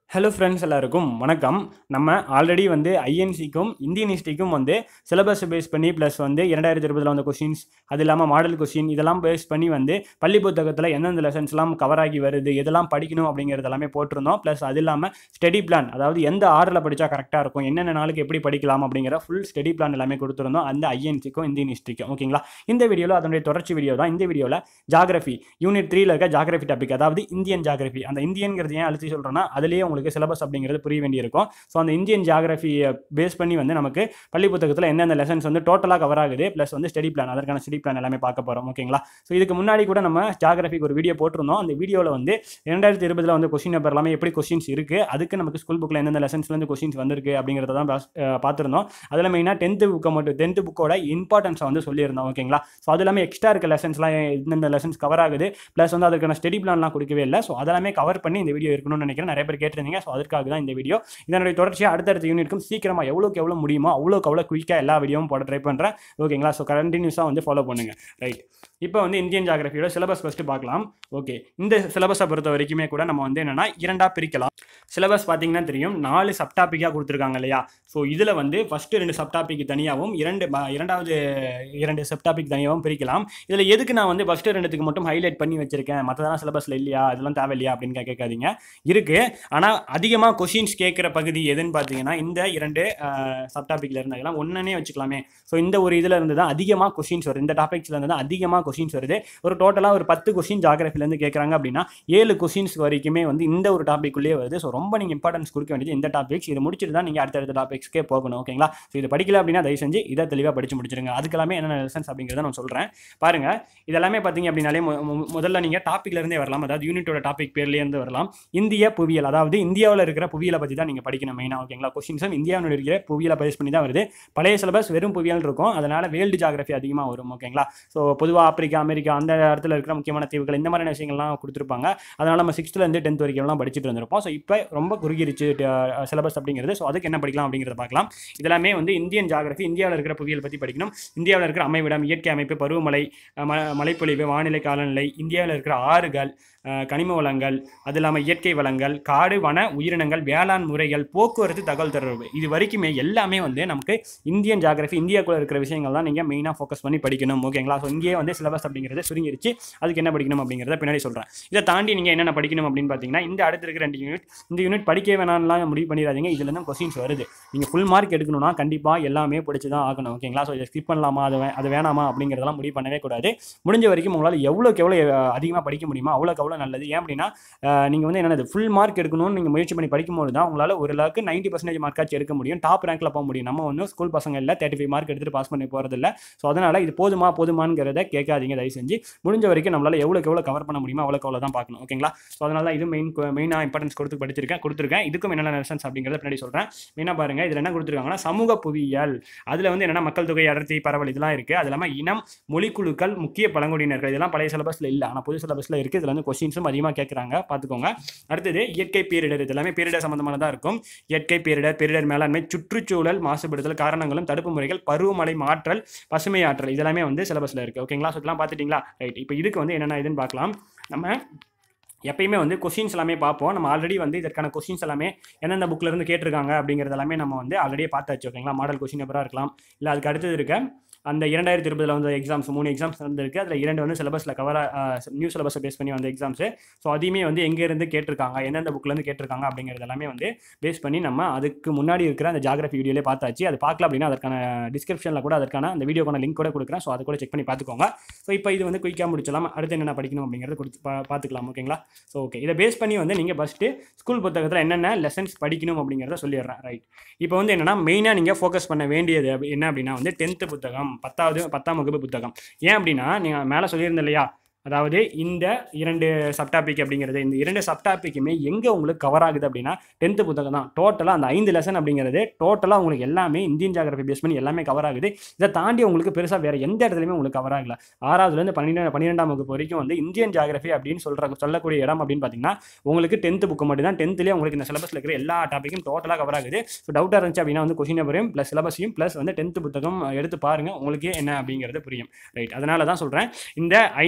hello friends எல்லாருக்கும் வணக்கம் நம்ம ஆல்ரெடி வந்து ஐஎன்சிக்கும் இந்தியன் ஹிஸ்ட்ரிக்கும் வந்து சிலபஸ் பேஸ் பண்ணி ப்ளஸ் வந்து இரண்டாயிரத்தி இருபதில் வந்த கொஷின்ஸ் அது இல்லாமல் மாடல் கொஷின் இதெல்லாம் பேஸ் பண்ணி வந்து பள்ளி புத்தகத்தில் எந்தெந்த லெசன்ஸ்லாம் கவர் ஆகி வருது எதெல்லாம் படிக்கணும் அப்படிங்கிறது எல்லாமே போட்டிருந்தோம் ப்ளஸ் அது இல்லாமல் ஸ்டடி பிளான் அதாவது எந்த ஆர்டரில் படித்தா கரெக்டாக இருக்கும் என்னென்ன நாளுக்கு எப்படி படிக்கலாம் அப்படிங்கிற ஃபுல் ஸ்டடி பிளான் எல்லாமே கொடுத்துருந்தோம் அந்த ஐஎன்சிக்கும் இந்தியன் ஹிஸ்ட்ரிக்கும் ஓகேங்களா இந்த வீடியோவில் அதனுடைய தொடர்ச்சி வீடியோ தான் இந்த வீடியோவில் ஜாகிரஃபி யூனிட் த்ரீல இருக்க ஜாகிரஃபி டாபிக் அதாவது இந்தியன் ஜாகிரஃபி அந்த இந்தியன்கிறது ஏன் அழுத்தி சொல்கிறேன்னா அதுலேயே உங்களுக்கு சிலபஸ் அப்படிங்கிறது புரிய வேண்டியிருக்கும் ஸோ அந்த இந்தியன் ஜாகிரஃபியை பேஸ் பண்ணி வந்து நமக்கு பள்ளி புத்தகத்தில் எந்தெந்த லெசன்ஸ் வந்து டோட்டலாக கவர் ஆகுது ப்ளஸ் வந்து ஸ்டடி பிளான் அதற்கான ஸ்டடி பிளான் எல்லாமே பார்க்க போகிறோம் ஓகேங்களா ஸோ இதுக்கு முன்னாடி கூட நம்ம ஜாகிரஃபிக்கு ஒரு வீடியோ போட்டிருந்தோம் அந்த வீடியோவில் வந்து ரெண்டாயிரத்தி இருபதில் வந்து கொஸ்டின் பேப்பர் எல்லாமே எப்படி கொஸ்டின்ஸ் இருக்குது அதுக்கு நமக்கு ஸ்கூல் புக்கில் எந்தெந்த லெசன்ஸ்லேருந்து கொஸ்டின்ஸ் வந்திருக்கு அப்படிங்கிறத தான் பாஸ்- அஹ் பார்த்திருந்தோம் அதில் மெயினாக டென்த்து புக்கை மட்டும் டென்த்து புக்கோட இம்பார்ட்டன்ஸை வந்து சொல்லியிருந்தோம் ஓகேங்களா ஸோ அது எல்லாமே எக்ஸ்ட்ரா இருக்க லெசன்ஸ்லாம் எந்தெந்த லெசன்ஸ் கவர் ஆகுது ப்ளஸ் வந்து அதற்கான ஸ்டடி பிளான்லாம் கொடுக்கவே இல்லை ஸோ அதெல்லாமே கவர் பண்ணி இந்த வீடியோ இருக்கணும்னு நினைக்கிறேன் நிறைய பேர் கேட்டிருந்தீங்க ஸோ அதற்காக தான் இந்த வீடியோ இதனுடைய தொடர்ச்சியாக அடுத்தடுத்த யூனிட்க்கும் சீக்கிரமாக எவ்வளோக்கு எவ்வளோ முடியுமோ அவ்வளோக்கு அவ்வளோ குயிக்காக எல்லா வீடியோவும் போட ட்ரை பண்ணுறேன் ஓகேங்களா ஸோ கண்டினியூஸாக வந்து ஃபாலோ பண்ணுங்க ரைட் இப்போ வந்து இந்தியன் ஜாகிரஃபியோட சிலபஸ் ஃபஸ்ட்டு பார்க்கலாம் ஓகே இந்த சிலபஸை பொறுத்த வரைக்குமே கூட நம்ம வந்து என்னென்னா இரண்டாக பிரிக்கலாம் சிலபஸ் பார்த்தீங்கன்னா தெரியும் நாலு சப்டாப்பிக்காக கொடுத்துருக்காங்க இல்லையா ஸோ இதில் வந்து ஃபஸ்ட்டு ரெண்டு சப்டாபிக் தனியாகவும் இரண்டு ப- இரண்டாவது இரண்டு சப்டாபிக் தனியாகவும் பிரிக்கலாம் இதில் எதுக்கு நான் வந்து ஃபஸ்ட்டு ரெண்டுத்துக்கு மட்டும் ஹைலைட் பண்ணி வச்சிருக்கேன் மற்றதெல்லாம் சிலபஸில் இல்லையா இதெல்லாம் தேவையில்லையா அப்படின்னு கே- கேட்காதீங்க இருக்குது ஆனால் அதிகமாக கொஷின்ஸ் கேட்குற பகுதி எதுன்னு பார்த்தீங்கன்னா இந்த இரண்டு சப்டாபிக்கில் இருந்து அதெல்லாம் ஒன்றனே வச்சுக்கலாமே ஸோ இந்த ஒரு இதில் இருந்து தான் அதிகமாக கொஷின்ஸ் வருது இந்த டாபிக்ஸ்ல இருந்து தான் அதிகமாக கொஷின்ஸ் வருது ஒரு டோட்டலாக ஒரு பத்து கொஷின் ஜாகிரஃபிலேருந்து கேட்குறாங்க அப்படின்னா ஏழு கொஷின்ஸ் வரைக்குமே வந்து இந்த ஒரு டாபிக்குள்ளேயே வருது ஸோ ரொம்ப நீங்கள் இம்பார்ட்டன்ஸ் கொடுக்க வேண்டியது இந்த டாபிக்ஸ் இது முடிச்சுட்டு தான் நீங்கள் அடுத்தடுத்த டாபிக்ஸ்க்கே போகணும் ஓகேங்களா ஸோ இது படிக்கல அப்படின்னா தயவு செஞ்சு இதை தெளிவாக படிச்சு முடிச்சிருங்க அதுக்கெல்லாமே என்னென்ன லெசன்ஸ் அப்படிங்கிறத நான் சொல்கிறேன் பாருங்க இதெல்லாமே பார்த்தீங்க அப்படின்னாலே மு- மு- முதல்ல நீங்கள் டாப்பிக்ல இருந்தே வரலாம் அதாவது யூனிட்டோட டாபிக் பேர்லேயே இருந்து வரலாம் இந்திய புவியியல் அதாவது இந்தியாவில் இருக்கிற புவியியலை பற்றி தான் நீங்கள் படிக்கணும் மெயினாக ஓகேங்களா கொஸ்டின்ஸும் இந்தியாவில் இருக்கிற புவியியலை பேஸ் பண்ணி தான் வருது பழைய சிலபஸ் வெறும் புவியியல் இருக்கும் அதனால் வேர்ல்டு ஜாகிரஃபி அதிகமாக வரும் ஓகேங்களா ஸோ பொதுவாக ஆப்பிரிக்கா அமெரிக்கா அந்த இடத்துல இருக்கிற முக்கியமான தீவுகள் இந்த மாதிரியான விஷயங்கள்லாம் கொடுத்துருப்பாங்க அதனால் நம்ம சிக்ஸ்த்துலேருந்து டென்த் வரைக்கும்லாம் படிச்சுட்டு வந்திருப்போம் ஸோ இப்போ ரொம்ப குறுகிருச்சு சிலபஸ் அப்படிங்கிறது ஸோ அதுக்கு என்ன படிக்கலாம் அப்படிங்கிறத பார்க்கலாம் இதெல்லாமே வந்து இந்தியன் ஜாகிரஃபி இந்தியாவில் இருக்கிற புவியியல் பற்றி படிக்கணும் இந்தியாவில் இருக்கிற அமைவிடம் இயற்கை அமைப்பு பருவமழை அஹ் ம- மழைப்பொழிவு வானிலை காலநிலை இந்தியாவில் இருக்கிற ஆறுகள் அஹ் கனிம வளங்கள் அது இல்லாமல் இயற்கை வளங்கள் காடு வன உயிரினங்கள் வேளாண் முறைகள் போக்குவரத்து தகவல் தொடர்பு இது வரைக்குமே எல்லாமே வந்து நமக்கு இந்தியன் ஜாகிரஃபி இந்தியாக்குள்ள இருக்கிற விஷயங்கள் தான் நீங்கள் மெயினாக ஃபோக்கஸ் பண்ணி படிக்கணும் ஓகேங்களா ஸோ இங்கேயே வந்து சிலபஸ் அப்படிங்கிறது சுருங்கிருச்சு அதுக்கு என்ன படிக்கணும் அப்படிங்கிறத பின்னாடி சொல்கிறேன் இதை தாண்டி நீங்கள் என்னென்ன படிக்கணும் அப்படின்னு பார்த்தீங்கன்னா இந்த அடுத்து இருக்கிற ரெண்டு யூனிட் இந்த யூனிட் படிக்க வேணாம்லாம் முடிவு பண்ணிடாதீங்க இதுல இருந்து கொஸ்டின்ஸ் வருது நீங்கள் ஃபுல் மார்க் எடுக்கணும்னா கண்டிப்பாக எல்லாமே படிச்சு தான் ஆகணும் ஓகேங்களா ஸோ இதை ஸ்கிப் பண்ணலாமா அது வே- அது வேணாமா அப்படிங்கிறதெல்லாம் முடிவு பண்ணவே கூடாது முடிஞ்ச வரைக்கும் உங்களால் எவ்வளோக்கு எவ்வளோ அதிகமாக படிக்க முடியுமோ அவ்வளோக்கு அவ்வளோ நல்லது ஏன் அப்படின்னா நீங்கள் வந்து என்னது ஃபுல் மார்க் எடுக்கணும்னு நீங்கள் முயற்சி பண்ணி படிக்கும்போது தான் உங்களால் ஒரு அளவுக்கு நைன்ட்டி பர்சன்டேஜ் மார்க்காச்சும் எடுக்க முடியும் டாப் ரேங்க்கில் போக முடியும் நம்ம வந்து ஸ்கூல் பசங்க இல்லை தேர்ட்டி ஃபைவ் மார்க் எடுத்துகிட்டு பாஸ் பண்ணி போகிறதில்ல ஸோ அதனால் இது போதுமா போதுமாங்கிறத கேட்காதீங்க தயவு செஞ்சு முடிஞ்ச வரைக்கும் நம்மளால் எவ்வளோக்கு எவ்வளோ கவர் பண்ண முடியுமோ அவ்வளோக்கு அவ்வளோ தான் பார்க்கணும் ஓகேங்களா ஸோ அதனால தான் இது மெயின் மெயினாக இம்பார்ட்டன்ஸ் கொடுத்து படிச்சிருக்கேன் கொடுத்துருக்கேன் இதுக்கும் என்னென்ன லெசன்ஸ் அப்படிங்கிறத பின்னாடி சொல்கிறேன் மெயினாக பாருங்கள் இதில் என்ன கொடுத்துருக்காங்கன்னா சமூக புவியியல் அதில் வந்து என்னென்னா மக்கள் தொகை அடர்த்தி பரவல் இதெல்லாம் இருக்குது அது இல்லாமல் இனம் மொழிக்குழுக்கள் முக்கிய பழங்குடியினர்கள் இதெல்லாம் பழைய சிலபஸில் இல்லை ஆனால் புது சிலபஸில் இருக்குது இதில் வந்து கொஸ்டின்ஸும் அதிகமாக கேட்குறாங்க பார்த்துக்கோங்க அடுத்தது இயற்கை பேரிடர் இது எல்லாமே பேரிடர் சம்மந்தமானதாக இருக்கும் இயற்கை பேரிடர் பேரிடர் மேலாண்மை சுற்றுச்சூழல் மாசுபடுதல் காரணங்களும் தடுப்பு முறைகள் பருவமழை மாற்றல் பசுமை ஆற்றல் இதெல்லாமே வந்து சிலபஸில் இருக்குது ஓகேங்களா ஸோ இதெல்லாம் பார்த்துட்டிங்களா ரைட் இப்போ இதுக்கு வந்து என்னென்ன இதுன்னு பார்க்கலாம் நம்ம எப்பயுமே வந்து கொஷின்ஸ் எல்லாமே பார்ப்போம் நம்ம ஆல்ரெடி வந்து இதற்கான கொஷின்ஸ் எல்லாமே எந்தெந்த புக்ல இருந்து கேட்டிருக்காங்க அப்படிங்கிறது எல்லாமே நம்ம வந்து ஆல்ரெடியே பார்த்தாச்சு ஓகேங்களா மாடல் கொஷின் பேப்பராக இருக்கலாம் இல்லை அதுக்கு அடுத்தது இருக்க அந்த இரண்டாயிரத்தி இருபதில் வந்த எக்ஸாம்ஸ் மூணு எக்ஸாம்ஸ் வந்திருக்கு அதில் இரண்டு வந்து சிலபஸில் கவர் நியூ சிலபஸை பேஸ் பண்ணி வந்த எக்ஸாம்ஸு ஸோ அதையுமே வந்து எங்கேருந்து கேட்டிருக்காங்க எந்தெந்த புக்லேருந்து கேட்டிருக்காங்க அப்படிங்கிறது எல்லாமே வந்து பேஸ் பண்ணி நம்ம அதுக்கு முன்னாடி இருக்கிற அந்த ஜாகிரஃபி வீடியோலே பார்த்தாச்சு அது பார்க்கல அப்படின்னா அதற்கான டிஸ்கிரிப்ஷனில் கூட அதற்கான அந்த வீடியோக்கான லிங்க் கூட கொடுக்குறேன் ஸோ அதை கூட செக் பண்ணி பார்த்துக்கோங்க ஸோ இப்போ இது வந்து குயிக்காக முடிச்சலாம் அடுத்து என்னென்ன படிக்கணும் அப்படிங்கிறத கொடுத்து பா பார்த்துக்கலாம் ஓகேங்களா ஸோ ஓகே இதை பேஸ் பண்ணி வந்து நீங்கள் ஃபஸ்ட்டு ஸ்கூல் புத்தகத்தில் என்னென்ன லெசன்ஸ் படிக்கணும் அப்படிங்கிறத சொல்லிடுறேன் ரைட் இப்போ வந்து என்னென்னா மெயினாக நீங்கள் ஃபோக்கஸ் பண்ண வேண்டியது அப்படி- என்ன அப்படின்னா வந்து டென்த்து புத்தகம் பத்தாவது பத்தாம் வகுப்பு புத்தகம் ஏன் அப்படின்னா நீங்கள் மேலே சொல்லியிருந்தேன் இல்லையா அதாவது இந்த இரண்டு சப்டாபிக் அப்படிங்கிறது இந்த இரண்டு சப்டாபிக்குமே எங்கே உங்களுக்கு கவர் ஆகுது அப்படின்னா டென்த்து புத்தகம் தான் டோட்டலாக அந்த ஐந்து லெசன் அப்படிங்கிறது டோட்டலாக உங்களுக்கு எல்லாமே இந்தியன் ஜாகிரபி பேஸ் பண்ணி எல்லாமே கவர் ஆகுது இதை தாண்டி உங்களுக்கு பெருசாக வேறு எந்த இடத்துலையுமே உங்களுக்கு கவர் ஆகல ஆறாவதுலேருந்து பன்னிரெண்டு பன்னிரெண்டாம் வகுப்பு வரைக்கும் வந்து இந்தியன் ஜாகிரபி அப்படின்னு சொல்கிற சொல்லக்கூடிய இடம் அப்படின்னு பார்த்தீங்கன்னா உங்களுக்கு டென்த்து புக்கு மட்டும் தான் டென்த்துலேயே உங்களுக்கு இந்த சிலபஸில் இருக்கிற எல்லா டாப்பிக்கும் டோட்டலாக கவர் ஆகுது ஸோ டவுட்டாக இருந்துச்சு அப்படின்னா வந்து கொஷின் பேப்பரையும் ப்ளஸ் சிலபஸையும் ப்ளஸ் வந்து டென்த்து புத்தகம் எடுத்து பாருங்கள் உங்களுக்கே என்ன அப்படிங்கிறது புரியும் ரைட் அதனால தான் சொல்கிறேன் இந்த ஐந்து லெசன்ஸ்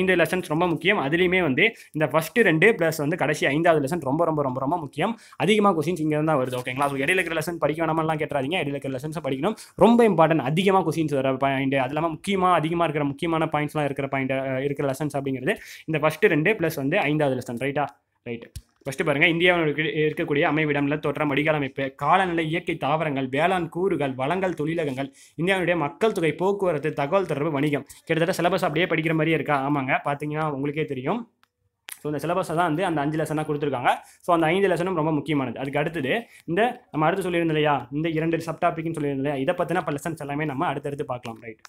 கான்செப்ட்ஸ் ரொம்ப முக்கியம் அதுலேயுமே வந்து இந்த ஃபஸ்ட்டு ரெண்டு ப்ளஸ் வந்து கடைசி ஐந்தாவது லெசன் ரொம்ப ரொம்ப ரொம்ப ரொம்ப முக்கியம் அதிகமாக கொஸ்டின்ஸ் இங்கே தான் வருது ஓகேங்களா ஸோ இடையில இருக்கிற லெசன் படிக்க வேணாமெல்லாம் கேட்டுறாதீங்க இடையில இருக்கிற லெசன்ஸை படிக்கணும் ரொம்ப இம்பார்ட்டன்ட் அதிகமாக கொஸ்டின்ஸ் வர பாயிண்ட் அது இல்லாமல் முக்கியமாக அதிகமாக இருக்கிற முக்கியமான பாயிண்ட்ஸ்லாம் இருக்கிற பாயிண்ட் இருக்கிற லெசன்ஸ் அப்படிங்கிறது இந்த ஃபஸ்ட்டு ரெண்டு ப்ளஸ் வந்து ஐந்தாவது லெசன் ரைட்டா ரைட் ஃபஸ்ட்டு பாருங்கள் இந்தியாவில் இருக்க- இருக்கக்கூடிய அமைவிடம் நிலத்தோற்றம் வடிகால் அமைப்பு காலநிலை இயற்கை தாவரங்கள் வேளாண் கூறுகள் வளங்கள் தொழிலகங்கள் இந்தியாவுடைய மக்கள் தொகை போக்குவரத்து தகவல் தொடர்பு வணிகம் கிட்டத்தட்ட சிலபஸ் அப்படியே படிக்கிற மாதிரியே இருக்கா ஆமாங்க பார்த்தீங்கன்னா உங்களுக்கே தெரியும் ஸோ இந்த சிலபஸை தான் வந்து அந்த அஞ்சு லெசனாக கொடுத்துருக்காங்க ஸோ அந்த ஐந்து லெசனும் ரொம்ப முக்கியமானது அதுக்கு அடுத்தது இந்த நம்ம அடுத்து சொல்லியிருந்தோம் இல்லையா இந்த இரண்டு சப் டாபிக்னு சொல்லியிருந்தோம் இல்லையா இதை பற்றின இப்போ லெசன்ஸ் எல்லாமே நம்ம அடுத்தடுத்து பார்க்கலாம் ரைட்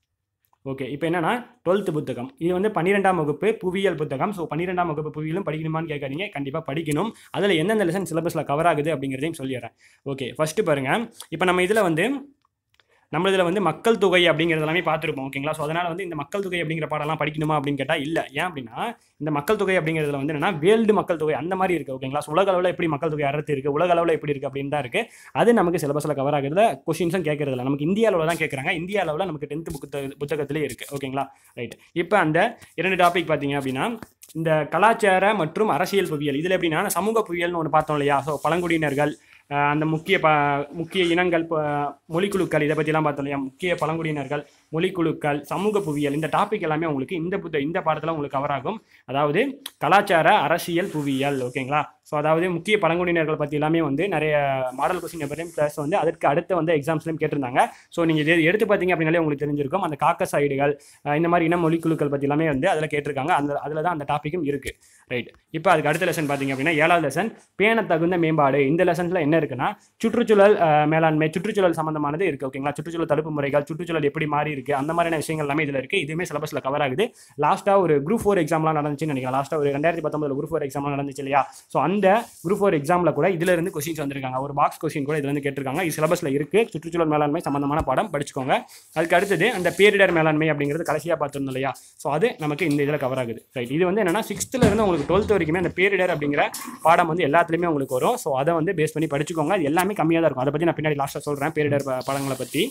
ஓகே இப்போ என்னன்னா டுவெல்த்து புத்தகம் இது வந்து பன்னிரெண்டாம் வகுப்பு புவியியல் புத்தகம் ஸோ பன்னிரெண்டாம் வகுப்பு புவியிலும் படிக்கணுமான்னு கேட்காதீங்க கண்டிப்பாக படிக்கணும் அதில் எந்தெந்த லெசன் சிலபஸில் கவர் ஆகுது அப்படிங்கிறதையும் சொல்லிடுறேன் ஓகே ஃபஸ்ட்டு பாருங்கள் இப்போ நம்ம இதில் வந்து நம்ம இதில் வந்து மக்கள் தொகை அப்படிங்கிறது எல்லாமே பார்த்துருப்போம் ஓகேங்களா ஸோ அதனால் வந்து இந்த மக்கள் தொகை அப்படிங்கிற பாடம்லாம் படிக்கணுமா அப்படின்னு கேட்டால் இல்லை ஏன் அப்படின்னா இந்த மக்கள் தொகை அப்படிங்கிறதுல வந்து என்னன்னா வேர்ல்டு மக்கள் தொகை அந்த மாதிரி இருக்குது ஓகேங்களா ஸோ உலக அளவில் எப்படி மக்கள் தொகை அறுத்து இருக்குது உலக அளவில் எப்படி இருக்குது அப்படின்னு தான் இருக்குது அது நமக்கு சிலபஸில் கவர் ஆகுறதுல கொஷின்ஸும் கேட்கறதில்ல நமக்கு இந்திய அளவில் தான் கேட்குறாங்க இந்திய அளவில் நமக்கு டென்த்து புத்த புத்தகத்திலே இருக்குது ஓகேங்களா ரைட் இப்போ அந்த இரண்டு டாபிக் பார்த்தீங்க அப்படின்னா இந்த கலாச்சார மற்றும் அரசியல் புவியியல் இதில் எப்படின்னா சமூக புவியியல்னு ஒன்று பார்த்தோம் இல்லையா ஸோ பழங்குடியினர்கள் அஹ் அந்த முக்கிய ப முக்கிய இனங்கள் ப- மொழிக்குழுக்கள் இதை பற்றிலாம் பார்த்தோம் இல்லையா முக்கிய பழங்குடியினர்கள் மொழிக்குழுக்கள் சமூக புவியியல் இந்த டாபிக் எல்லாமே உங்களுக்கு இந்த புத்த இந்த பாடத்தில் உங்களுக்கு கவர் ஆகும் அதாவது கலாச்சார அரசியல் புவியியல் ஓகேங்களா ஸோ அதாவது முக்கிய பழங்குடியினர்கள் பற்றி எல்லாமே வந்து நிறைய மாடல் கொஸ்டின் எப்படியும் ப்ளஸ் வந்து அதற்கு அடுத்து வந்து எக்ஸாம்ஸ்லையும் கேட்டிருந்தாங்க ஸோ நீங்கள் இது எடுத்து பார்த்தீங்க அப்படின்னாலே உங்களுக்கு தெரிஞ்சிருக்கும் அந்த காக்கசைடுகள் அஹ் இந்த மாதிரி இன மொழிக்குழுக்கள் பற்றி எல்லாமே வந்து அதில் கேட்டிருக்காங்க அந்த அதில் தான் அந்த டாப்பிக்கும் இருக்குது ரைட் இப்போ அதுக்கு அடுத்த லெசன் பார்த்தீங்க அப்படின்னா ஏழாவது லெசன் பேண தகுந்த மேம்பாடு இந்த லெசன்ஸில் என்ன இருக்குன்னா சுற்றுச்சூழல் அஹ், மேலாண்மை சுற்றுச்சூழல் சம்மந்தமானது இருக்குது ஓகேங்களா சுற்றுச்சூழல் தடுப்பு முறைகள் சுற்றுச்சூழல் எப்படி மாறி இருக்குது அந்த மாதிரியான விஷயங்கள் எல்லாமே இதில் இருக்குது இதுவுமே சிலபஸில் கவர் ஆகுது லாஸ்ட்டாக ஒரு குரூப் ஃபோர் எக்ஸாம்லாம் நடந்துச்சுன்னு நினைக்கிறேன் லாஸ்ட்டாக ஒரு ரெண்டாயிரத்தி பத்தொம்பதில் குரூப் ஃபோர் எக்ஸாம்லாம் நடந்துச்சு இல்லையா ஸோ அந்த குரூப் ஃபோர் எக்ஸாமில் கூட இதுல இருந்து கொஸ்டின்ஸ் வந்திருக்காங்க ஒரு பாக்ஸ் கொஸ்டின் கூட இதுல இருந்து கேட்டிருக்காங்க இது சிலபஸில் இருக்குது சுற்றுச்சூழல் மேலாண்மை சம்மந்தமான பாடம் படிச்சுக்கோங்க அதுக்கு அடுத்தது அந்த பேரிடர் மேலாண்மை அப்படிங்கிறது கடைசியாக பார்த்துருந்தோம் இல்லையா ஸோ அது நமக்கு இந்த இதில் கவர் ஆகுது ரைட் இது வந்து என்னன்னா சிக்ஸ்த்தில் இருந்து உங்களுக்கு டுவெல்த் வரைக்குமே அந்த பேரிடர் அப்படிங்கிற பாடம் வந்து எல்லாத்துலேயுமே உங்களுக்கு வரும் ஸோ அதை வந்து பேஸ் பண்ணி படிச்சுக்கோங்க அது எல்லாமே கம்மியாக தான் இருக்கும் அதை பற்றி நான் பின்னாடி லாஸ்ட்டாக சொல்கிறேன் பேரிடர் ப- பாடங்களை பற்றி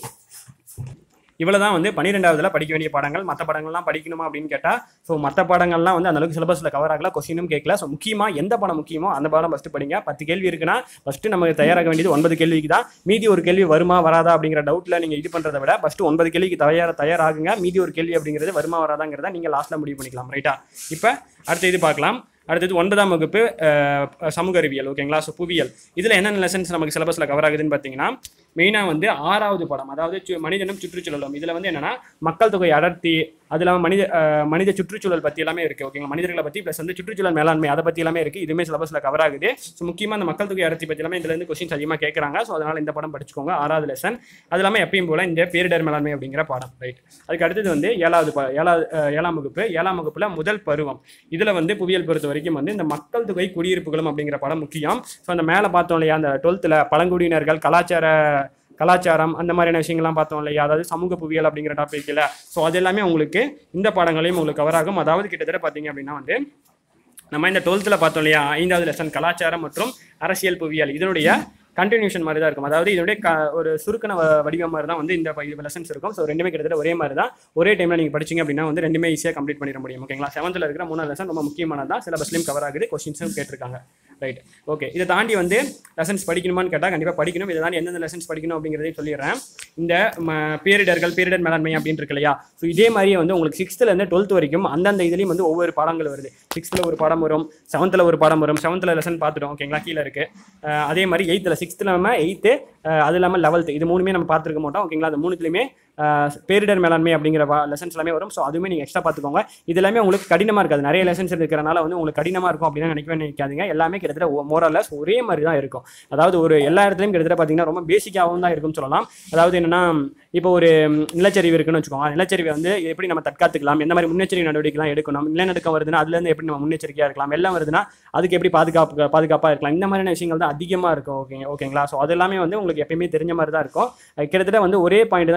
இவ்வளோ தான் வந்து பன்னிரெண்டாவதுல படிக்க வேண்டிய பாடங்கள் மற்ற பாடங்கள்லாம் படிக்கணுமா அப்படின்னு கேட்டால் ஸோ மற்ற பாடங்கள்லாம் வந்து அந்த அளவுக்கு சிலபஸில் கவர் ஆகல கொஸ்டினும் கேட்கல ஸோ முக்கியமாக எந்த பாடம் முக்கியமோ அந்த பாடம் ஃபஸ்ட்டு படிங்க பத்து கேள்வி இருக்குன்னா ஃபஸ்ட்டு நம்ம தயாராக வேண்டியது ஒன்பது கேள்விக்கு தான் மீதி ஒரு கேள்வி வருமா வராதா அப்படிங்கிற டவுட்டில் நீங்கள் இது பண்ணுறதை விட ஃபஸ்ட்டு ஒன்பது கேள்விக்கு தயார் தயாராகுங்க மீதி ஒரு கேள்வி அப்படிங்கிறது வருமா வராதாங்கிறத நீங்கள் லாஸ்ட்டில் முடிவு பண்ணிக்கலாம் ரைட்டா இப்போ அடுத்த இது பார்க்கலாம் அடுத்தது ஒன்பதாம் வகுப்பு அஹ், சமூக அறிவியல் ஓகேங்களா ஸோ புவியியல் இதில் என்னென்ன லெசன்ஸ் நமக்கு சிலபஸில் கவர் ஆகுதுன்னு பார்த்தீங்கன்னா மெயினாக வந்து ஆறாவது படம் அதாவது சு- மனிதனும் சுற்றுச்சூழலும் இதில் வந்து என்னன்னா மக்கள் தொகை அடர்த்தி அது இல்லாமல் மனித அஹ், மனித சுற்றுச்சூழல் பற்றி எல்லாமே இருக்குது ஓகேங்களா மனிதர்களை பற்றி ப்ளஸ் வந்து சுற்றுச்சூழல் மேலாண்மை அதை பற்றி எல்லாமே இருக்குது இதுவுமே சிலபஸில் கவர் ஆகுது ஸோ முக்கியமாக அந்த மக்கள் தொகை அடர்த்தி பற்றி எல்லாமே இதுல இருந்து கொஸ்டின்ஸ் அதிகமாக கேட்குறாங்க ஸோ அதனால் இந்த படம் படிச்சுக்கோங்க ஆறாவது லெசன் அது இல்லாமல் எப்பயும் போல் இந்த பேரிடர் மேலாண்மை அப்படிங்கிற பாடம் ரைட் அதுக்கு அடுத்தது வந்து ஏழாவது ப ஏழாவது அஹ், ஏழாம் வகுப்பு ஏழாம் வகுப்பில் முதல் பருவம் இதில் வந்து புவியியல் பொறுத்த வரைக்கும் வந்து இந்த மக்கள் தொகை குடியிருப்புகளும் அப்படிங்கிற படம் முக்கியம் ஸோ அந்த மேலே பார்த்தோம் இல்லையா அந்த டுவெல்த்தில் பழங்குடியினர்கள் கலாச்சார கலாச்சாரம் அந்த மாதிரியான விஷயங்கள்லாம் பார்த்தோம் இல்லையா அதாவது சமூக புவியியல் அப்படிங்கிற டாபிக்ல ஸோ அது எல்லாமே உங்களுக்கு இந்த பாடங்களையும் உங்களுக்கு கவர் ஆகும் அதாவது கிட்டத்தட்ட பார்த்தீங்க அப்படின்னா வந்து நம்ம இந்த டுவெல்த்தில் பார்த்தோம் இல்லையா ஐந்தாவது லெசன் கலாச்சாரம் மற்றும் அரசியல் புவியியல் இதனுடைய கண்டினியூஷன் மாதிரி தான் இருக்கும் அதாவது இதனுடைய க ஒரு சுருக்கன வ- வடிவம் மாதிரி தான் வந்து இந்த லெசன்ஸ் இருக்கும் ஸோ ரெண்டுமே கிட்டத்தட்ட ஒரே மாதிரி தான் ஒரே டைமில் நீங்கள் படிச்சீங்க அப்படின்னா வந்து ரெண்டுமே ஈஸியாக கம்ப்ளீட் பண்ணிட முடியும் ஓகேங்களா செவன்த்தில் இருக்கிற மூணாவது லெசன் ரொம்ப முக்கியமானது தான் சிலபஸ்லையும் கவர் ஆகுது கொஸ்டின்ஸும் கேட்டிருக்காங்க ரைட் ஓகே இதை தாண்டி வந்து லெசன்ஸ் படிக்கணுமான்னு கேட்டால் கண்டிப்பாக படிக்கணும் இதை தாண்டி எந்தெந்த லெசன்ஸ் படிக்கணும் அப்படிங்கிறதையும் சொல்லிடுறேன் இந்த ம, பேரிடர்கள் பேரிடர் மேலாண்மை அப்படின்னு இருக்கு இல்லையா ஸோ இதே மாதிரியே வந்து உங்களுக்கு சிக்ஸ்த்துலேருந்து டுவெல்த் வரைக்கும் அந்தந்த இதுலேயும் வந்து ஒவ்வொரு பாடங்கள் வருது சிக்ஸ்த்தில் ஒரு பாடம் வரும் செவன்த்தில் ஒரு பாடம் வரும் செவன்த்தில் லெசன் பார்த்துட்டோம் ஓகேங்களா கீழே இருக்கு அஹ் அதே மாதிரி எயித்தில் சிக்ஸ்த்தில் நம்ம எயித்து அது இல்லாமல் லெவல்த்து இது மூணுமே நம்ம பார்த்துருக்க மாட்டோம் ஓகேங்களா அந்த மூணுத்துலையுமே அஹ் பேரிடர் மேலாண்மை அப்படிங்கிற லெசன்ஸ் எல்லாமே வரும் ஸோ அதுவுமே நீங்கள் எக்ஸ்ட்ரா பார்த்துக்கோங்க இது எல்லாமே உங்களுக்கு கடினமாக இருக்காது நிறைய லெசன்ஸ் இருக்கிறனால வந்து உங்களுக்கு கடினமாக இருக்கும் அப்படின்னு நினைக்கவே நினைக்காதீங்க எல்லாமே கிட்டத்தட்ட மோரலஸ் ஒரே மாதிரி தான் இருக்கும் அதாவது ஒரு எல்லா இடத்துலையும் கிட்டத்தட்ட பார்த்தீங்கன்னா ரொம்ப பேசிக்காகவும் தான் இருக்கும்னு சொல்லலாம் அதாவது என்னன்னா இப்போ ஒரு ம், நிலச்சரிவு இருக்குன்னு வச்சுக்கோங்க நிலச்சரிவை வந்து எப்படி நம்ம தற்காத்துக்கலாம் எந்த மாதிரி முன்னெச்சரிக்கை நடவடிக்கைலாம் எடுக்கணும் நிலநடுக்கம் வருதுன்னா அதுலேருந்து எப்படி நம்ம முன்னெச்சரிக்கையாக இருக்கலாம் வெள்ளம் வருதுன்னா அதுக்கு எப்படி பாதுகாப்பு பாதுகாப்பாக இருக்கலாம் இந்த மாதிரியான விஷயங்கள் தான் அதிகமாக இருக்கும் ஓகே ஓகேங்களா ஸோ அது எல்லாமே வந்து உங்களுக்கு எப்பயுமே தெரிஞ்ச மாதிரி தான் இருக்கும் அது கிட்டத்தட்ட வந்து ஒரே பாயிண்ட் தான் திருப்பி திருப்பி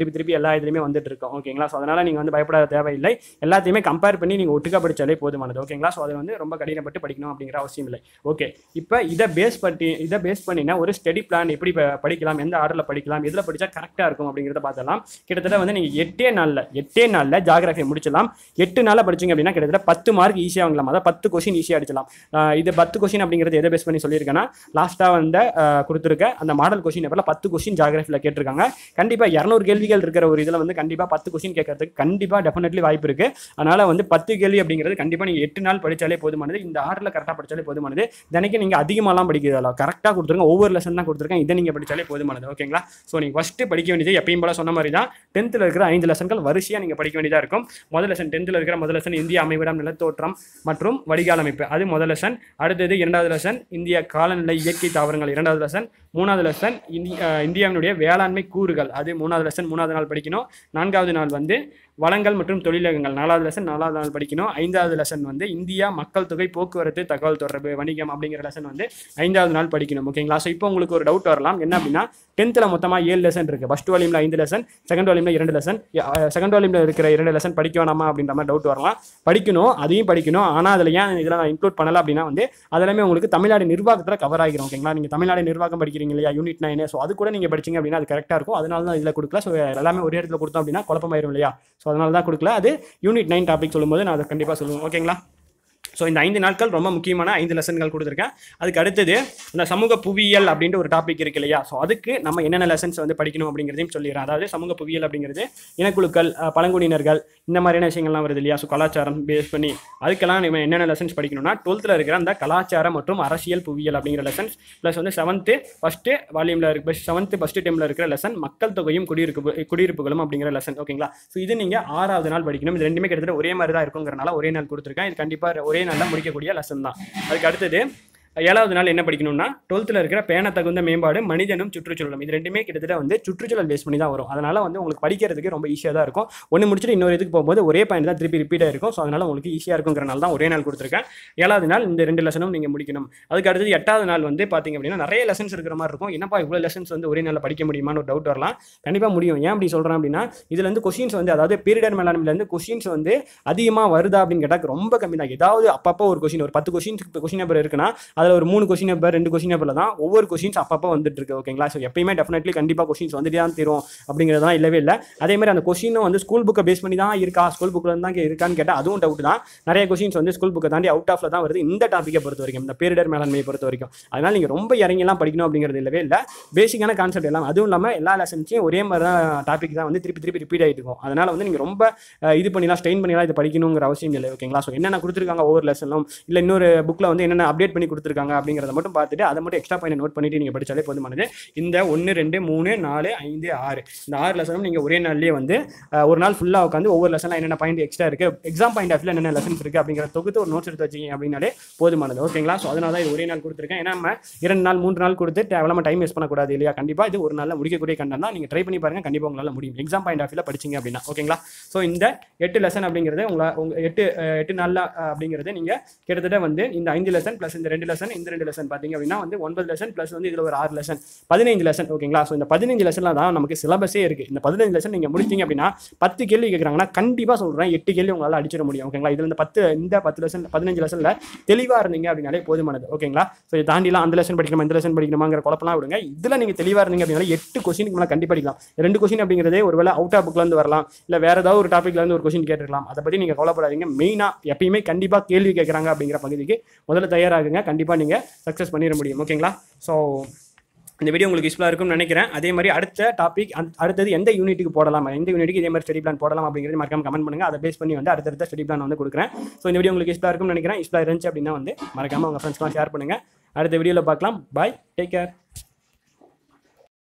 திருப்பி திருப்பி எல்லா இதுலையுமே வந்துட்டு இருக்கோம் ஓகேங்களா ஸோ அதனால் நீங்கள் வந்து பயப்பட தேவையில்லை எல்லாத்தையுமே கம்பேர் பண்ணி நீங்கள் ஒட்டுக்கா படிச்சாலே போதுமானது ஓகேங்களா ஸோ அதை வந்து ரொம்ப கடினப்பட்டு படிக்கணும் அப்படிங்கிற அவசியம் இல்லை ஓகே இப்போ இதை பேஸ் பண்ணி இதை பேஸ் பண்ணினா ஒரு ஸ்டடி பிளான் எப்படி ப- படிக்கலாம் எந்த ஆர்டரில் படிக்கலாம் எதில் படித்தா கரெக்டாக இருக்கும் அப்படிங்கிறத பார்த்தலாம் கிட்டத்தட்ட வந்து நீங்கள் எட்டே நாளில் எட்டே நாளில் ஜாகிரஃபி முடிச்சலாம் எட்டு நாளில் படிச்சீங்க அப்படின்னா கிட்டத்தட்ட பத்து மார்க் ஈஸியாக வாங்கலாம் அதாவது பத்து கொஸ்டின் ஈஸியாக அடிச்சலாம் ஆஹ் இது பத்து கொஸ்டின் அப்படிங்கிறது எதை பேஸ் பண்ணி சொல்லியிருக்கேன்னா லாஸ்ட்டாக வந்து ஆஹ் கொடுத்துருக்க அந்த மாடல் கொஸ்டின் பேப்பரில் பத்து கொஸ்டின் ஜாகிரஃபியில் கேட்டிருக்காங்க கண்டிப்பாக இரநூறு கேள்விகள் இருக்கிற ஒரு இதில் வந்து கண்டிப்பாக பத்து கொஸ்டின் கேட்கறதுக்கு கண்டிப்பாக டெஃபினெட்லி வாய்ப்பு இருக்குது அதனால் வந்து பத்து கேள்வி அப்படிங்கிறது கண்டிப்பாக நீங்கள் எட்டு நாள் படித்தாலே போதுமானது இந்த ஆர்டரில் கரெக்டாக படித்தாலே போதுமானது தினைக்கு நீங்கள் அதிகமாகலாம் படிக்கிறதில்ல கரெக்டாக கொடுத்துருங்க ஒவ்வொரு லெசன் தான் கொடுத்துருக்கேன் இதை நீங்கள் படித்தாலே போதுமானது ஓகேங்களா ஸோ நீங்கள் ஃபஸ்ட்டு படிக்க வேண்டியது எப்பயும் போல சொன்ன மாதிரி தான் டென்த்தில் இருக்கிற ஐந்து லெசன்கள் வரிசையாக நீங்கள் படிக்க வேண்டியதாக இருக்கும் முதல் லெசன் டென்த்தில் இருக்கிற முதல் லெசன் இந்திய அமைவிடம் நிலத்தோற்றம் மற்றும் வடிகால் அமைப்பு அது முதல் லெசன் அடுத்தது இரண்டாவது லெசன் இந்திய காலநிலை இயற்கை தாவரங்கள் இரண்டாவது லெசன் மூணாவது லெசன் இந்தி அஹ் இந்தியாவினுடைய வேளாண்மை கூறுகள் அது மூணாவது லெசன் மூணாவது நாள் படிக்கணும் நான்காவது நாள் வந்து வளங்கள் மற்றும் தொழிலகங்கள் நாலாவது லெசன் நாலாவது நாள் படிக்கணும் ஐந்தாவது லெசன் வந்து இந்தியா மக்கள் தொகை போக்குவரத்து தகவல் தொடர்பு வணிகம் அப்படிங்கிற லெசன் வந்து ஐந்தாவது நாள் படிக்கணும் ஓகேங்களா ஸோ இப்போ உங்களுக்கு ஒரு டவுட் வரலாம் என்ன அப்படின்னா டென்த்தில் மொத்தமாக ஏழு லெசன் இருக்குது ஃபஸ்ட் வால்யூமில் ஐந்து லெசன் செகண்ட் வால்யூமில் இரண்டு லெசன் செகண்ட் வால்யூமில் இருக்கிற இரண்டு லெசன் படிக்க வேணாமா அப்படின்ற மாதிரி டவுட் வரலாம் படிக்கணும் அதையும் படிக்கணும் ஆனால் அதில் ஏன் இதில் நான் இன்க்ளூட் பண்ணல அப்படின்னா வந்து அதெல்லாமே உங்களுக்கு தமிழ்நாடு நிர்வாகத்தில் கவர் ஆகிரும் ஓகேங்களா நீங்கள் தமிழ்நாடு நிர்வாகம் படிக்கிறீங்க இல்லையா யூனிட் நைன் ஸோ அது கூட நீங்கள் படிச்சீங்க அப்படின்னா அது கரெக்டாக இருக்கும் அதனால தான் இதில் கொடுக்கல ஸோ எல்லாமே ஒரே இடத்துல கொடுத்தோம் அப்படின்னா குழப்பமாயிரும் இல்லையா ஸோ அதனால தான் கொடுக்கல அது யூனிட் நைன் டாபிக் சொல்லும்போது நான் அதை கண்டிப்பாக சொல்லுவேன் ஓகேங்களா ஸோ இந்த ஐந்து நாட்கள் ரொம்ப முக்கியமான ஐந்து லெசன்கள் கொடுத்துருக்கேன் அதுக்கு அடுத்தது இந்த சமூக புவியியல் அப்படின்ற ஒரு டாபிக் இருக்கு இல்லையா ஸோ அதுக்கு நம்ம என்னென்ன லெசன்ஸ் வந்து படிக்கணும் அப்படிங்கிறதையும் சொல்லிடுறேன் அதாவது சமூக புவியியல் அப்படிங்கிறது இனக்குழுக்கள் அஹ், பழங்குடியினர்கள் இந்த மாதிரியான விஷயங்கள்லாம் வருது இல்லையா ஸோ கலாச்சாரம் பேஸ் பண்ணி அதுக்கெல்லாம் நம்ம என்னென்ன லெசன்ஸ் படிக்கணும்னா டுவெல்த்தில் இருக்கிற அந்த கலாச்சாரம் மற்றும் அரசியல் புவியியல் அப்படிங்கிற லெசன்ஸ் ப்ளஸ் வந்து செவன்த்து ஃபஸ்ட்டு வால்யூமில் இருக்கு செவன்த்து ஃபஸ்ட்டு டைமில் இருக்கிற லெசன் மக்கள் தொகையும் குடியிருப்பு குடியிருப்புகளும் அப்படிங்கிற லெசன் ஓகேங்களா ஸோ இது நீங்கள் ஆறாவது நாள் படிக்கணும் இது ரெண்டுமே கிட்டத்தட்ட ஒரே மாதிரி தான் இருக்குங்கிறனால ஒரே நாள் கொடுத்துருக்கேன் இது கண்டிப்பாக ஒரே நாளில் முடிக்கக்கூடிய லெசன் தான் அதுக்கு அடுத்தது ஏழாவது நாள் என்ன படிக்கணும்னா டுவெல்த்தில் இருக்கிற பேண தகுந்த மேம்பாடு மனிதனும் சுற்றுச்சூழலும் இது ரெண்டுமே கிட்டத்தட்ட வந்து சுற்றுச்சூழல் பேஸ் பண்ணி தான் வரும் அதனால வந்து உங்களுக்கு படிக்கிறதுக்கு ரொம்ப ஈஸியாக தான் இருக்கும் ஒன்று முடிச்சுட்டு இன்னொரு இதுக்கு போகும்போது ஒரே பாயிண்ட் தான் திருப்பி ரிப்பீட் ஆயிருக்கும் ஸோ அதனால உங்களுக்கு ஈஸியாக இருக்குங்கிறனால தான் ஒரே நாள் கொடுத்துருக்கேன் ஏழாவது நாள் இந்த ரெண்டு லெசனும் நீங்கள் முடிக்கணும் அதுக்கு அடுத்தது எட்டாவது நாள் வந்து பார்த்தீங்க அப்படின்னா நிறைய லெசன்ஸ் இருக்கிற மாதிரி இருக்கும் என்னப்பா இவ்வளோ லெசன்ஸ் வந்து ஒரே நாளில் படிக்க முடியுமான்னு ஒரு டவுட் வரலாம் கண்டிப்பாக முடியும் ஏன் அப்படி சொல்கிறேன் அப்படின்னா இதுல இருந்து கொஷின்ஸ் வந்து அதாவது பீரியட் மேலாண்மையிலேருந்து கொஷின்ஸ் வந்து அதிகமாக வருதா அப்படின்னு கேட்டால் ரொம்ப கம்மி தான் ஏதாவது அப்பப்போ ஒரு கொஷின் ஒரு பத்து கொஷின்ஸ் கொஷின் பேப்பர் இருக்குன்னா அதில் ஒரு மூணு கொஷின் பேப்பர் ரெண்டு கொஷின் பேப்பரில் தான் ஒவ்வொரு கொஷின்ஸ் அப்பப்போ வந்துட்டு இருக்கு ஓகேங்களா ஸோ எப்பயுமே டெஃபினெட்லி கண்டிப்பாக கொஷின்ஸ் வந்துட்டு தான் தரும் அப்படிங்கிறதெல்லாம் இல்லவே இல்லை அதே மாதிரி அந்த கொஷினும் வந்து ஸ்கூல் புக்கை பேஸ் பண்ணி தான் இருக்கா ஸ்கூல் புக்கில் தான் இருக்கான்னு கேட்டால் அதுவும் டவுட் தான் நிறைய கொஷின்ஸ் வந்து ஸ்கூல் புக்கை தாண்டி அவுட் ஆஃப்ல தான் வருது இந்த டாப்பிக்கை பொறுத்த வரைக்கும் இந்த பேரிடர் மேலாண்மையை பொறுத்த வரைக்கும் அதனால் நீங்கள் ரொம்ப இறங்கிலாம் படிக்கணும் அப்படிங்கிறது இல்லவே இல்லை பேசிக்கான கான்செப்ட் எல்லாம் அதுவும் இல்லாமல் எல்லா லெசன்ஸையும் ஒரே மாதிரி தான் டாபிக் தான் வந்து திருப்பி திருப்பி ரிப்பீட் ஆகிட்டு இருக்கும் அதனால் வந்து நீங்கள் ரொம்ப அஹ், இது பண்ணிலாம் ஸ்ட்ரெயின் பண்ணிலாம் இது படிக்கணுங்கிற அவசியம் இல்லை ஓகேங்களா ஸோ என்னென்ன கொடுத்துருக்காங்க ஒவ்வொரு லெசனும் இல்லை இன்னொரு புக்கில் வந்து என்னென்ன அப்டேட் பண்ணி கொடுத்துருக்காங்க அப்படிங்கிறத மட்டும் பார்த்துட்டு அதை மட்டும் எக்ஸ்ட்ரா பாயிண்ட் நோட் பண்ணிட்டு நீங்கள் படிச்சாலே போதுமானது இந்த ஒன்று ரெண்டு மூணு நாலு ஐந்து ஆறு இந்த ஆறு லெசனும் நீங்கள் ஒரே நாள்லேயே வந்து அஹ், ஒரு நாள் ஃபுல்லாக உட்காந்து ஒவ்வொரு லெசனில் என்னென்ன பாயிண்ட் எக்ஸ்ட்ரா இருக்குது எக்ஸாம் பாயிண்ட் ஆஃப்ல என்னென்ன லெசன்ஸ் இருக்குது அப்படிங்கிற தொகுத்து ஒரு நோட்ஸ் எடுத்து வச்சிங்க அப்படின்னாலே போதுமானது ஓகேங்களா ஸோ அதனால தான் இது ஒரே நாள் கொடுத்துருக்கேன் ஏன்னா நம்ம இரண்டு நாள் மூன்று நாள் கொடுத்து தேவையில்லாம டைம் வேஸ்ட் பண்ணக்கூடாது இல்லையா கண்டிப்பாக இது ஒரு நாளில் முடிக்கக்கூடிய கண்டம் தான் நீங்கள் ட்ரை பண்ணி பாருங்க கண்டிப்பாக உங்களால் முடியும் எக்ஸாம் பாயிண்ட் ஆஃப்ல படிச்சிங்க அப்படின்னா ஓகேங்களா ஸோ இந்த எட்டு லெசன் அப்படிங்கிறது உங்களை உங்க எட்டு அஹ், எட்டு நாளில் அப்படிங்கிறது நீங்கள் கிட்டத்தட்ட வந்து இந்த ஐந்து லெசன் ப்ளஸ் இந்த ரெண்டு லெசன் இந்த ரெண்டு லெசன் பார்த்தீங்க அப்படின்னா வந்து ஒன்பது லெசன் ப்ளஸ் வந்து இதில் ஒரு ஆறு லெசன் பதினைஞ்சு லெசன் ஓகேங்களா ஸோ இந்த பதினஞ்சு லெசனில் தான் நமக்கு சிலபஸே இருக்குது இந்த பதினஞ்சு லெசன் நீங்கள் முடிச்சிங்க அப்படின்னா பத்து கேள்வி கேட்குறாங்கன்னா கண்டிப்பாக சொல்கிறேன் எட்டு கேள்வி உங்களால் அடிச்சிட முடியும் ஓகேங்களா இதில் இந்த பத்து இந்த பத்து லெசன் பதினஞ்சு லெசனில் தெளிவாக இருந்தீங்க அப்படின்னாலே போதுமானது ஓகேங்களா ஸோ இதை தாண்டிலாம் அந்த லெசன் படிக்கணுமா இந்த லெசன் படிக்கணுமாங்கிற குழப்பம்லாம் விடுங்க இதில் நீங்கள் தெளிவாக இருந்தீங்க அப்படின்னாலே எட்டு கொஸ்டினுக்கு மேலே கண்டிப்பாக படிக்கலாம் ரெண்டு கொஸ்டின் அப்படிங்கிறதே ஒருவேளை அவுட் ஆஃப் புக்லேருந்து வரலாம் இல்லை வேறு ஏதாவது ஒரு டாப்பிக்ல இருந்து ஒரு கொஸ்டின் கேட்டிருக்கலாம் அதை பற்றி நீங்கள் கவலைப்படாதீங்க மெயினாக எப்பயுமே கண்டிப்பாக கேள்வி கேட்குறாங்க அப்படிங்கிற பகுதிக்கு முதல்ல தயாராகுங்க கண்டிப்பாக நீங்கள் சக்ஸஸ் பண்ணிட முடியும் ஓகேங்களா ஸோ இந்த வீடியோ உங்களுக்கு யூஸ்ஃபுல்லாக இருக்கும்னு நினைக்கிறேன் அதே மாதிரி அடுத்த டாபிக் அடுத்தது எந்த யூனிட்டுக்கு போடலாம் எந்த யூனிட்டுக்கு இதே மாதிரி ஸ்டடி பிளான் போடலாம் அப்படிங்கிறது மறக்காம கமெண்ட் பண்ணுங்க அதை பேஸ் பண்ணி வந்து அடுத்தடுத்த ஸ்டடி பிளான் வந்து கொடுக்குறேன் ஸோ இந்த வீடியோ உங்களுக்கு யூஸ்ஃபுல்லாக இருக்கும்னு நினைக்கிறேன் யூஸ்ஃபுல்லாக இருந்துச்சு அப்படின்னா வந்து மறக்காம உங்கள் ஃப்ரெண்ட்ஸ்லாம் ஷேர் பண்ணுங்க அடுத்த வீடியோவில் பார்க்கலாம் பாய் டேக் கேர்